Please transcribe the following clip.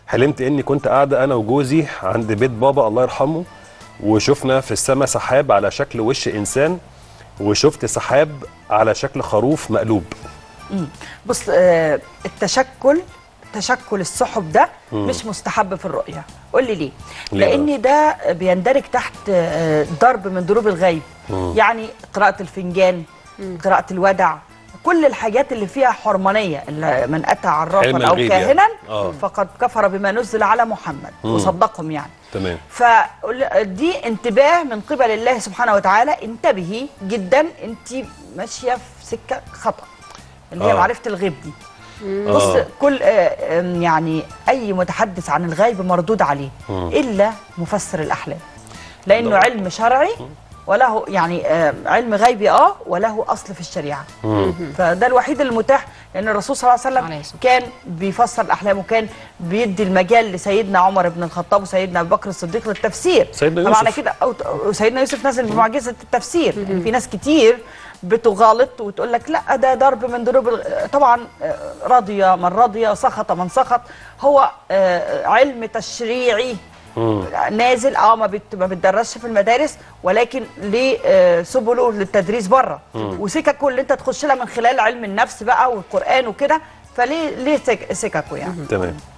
حلمت اني كنت قاعده انا وجوزي عند بيت بابا الله يرحمه وشفنا في السماء سحاب على شكل وش انسان وشفت سحاب على شكل خروف مقلوب بص آه، التشكل تشكل السحب ده مش مستحب في الرؤية قول لي ليه ليه بقى؟ لان ده بيندرج تحت آه، ضرب من ضروب الغيب يعني قراءة الفنجان قراءة الودع كل الحاجات اللي فيها حرمانية اللي من أتى علم عرافا أو الغيب يعني. كاهنا آه. فقد كفر بما نزل على محمد وصدقهم يعني تمام فدي انتباه من قبل الله سبحانه وتعالى انتبهي جدا انت ماشيه في سكه خطا اللي هي آه. معرفه الغيب دي بص آه. كل آه، آم، يعني اي متحدث عن الغيب مردود عليه الا مفسر الاحلام لانه ده- علم شرعي وله يعني آه، علم غيبي اه وله اصل في الشريعه فده الوحيد المتاح لان الرسول صلى الله عليه عليه وسلم الصلاة كان بيفسر الاحلام وكان بيدي المجال لسيدنا عمر بن الخطاب وسيدنا ابو بكر الصديق للتفسير سيدنا فمعنى يوسف. كده أو- وسيدنا يوسف نزل بمعجزه التفسير يعني في ناس كتير بتغالط وتقول لك لا ده ضرب من ضروب الغ- طبعا آه، رضي من رضي سخط من سخط هو آه، علم تشريعي نازل اه ما بت- ما بتدرسش في المدارس ولكن ليه آه، سبله للتدريس بره وسككه اللي انت تخش لها من خلال علم النفس بقى والقران وكده فليه ليه سك- سككه يعني تمام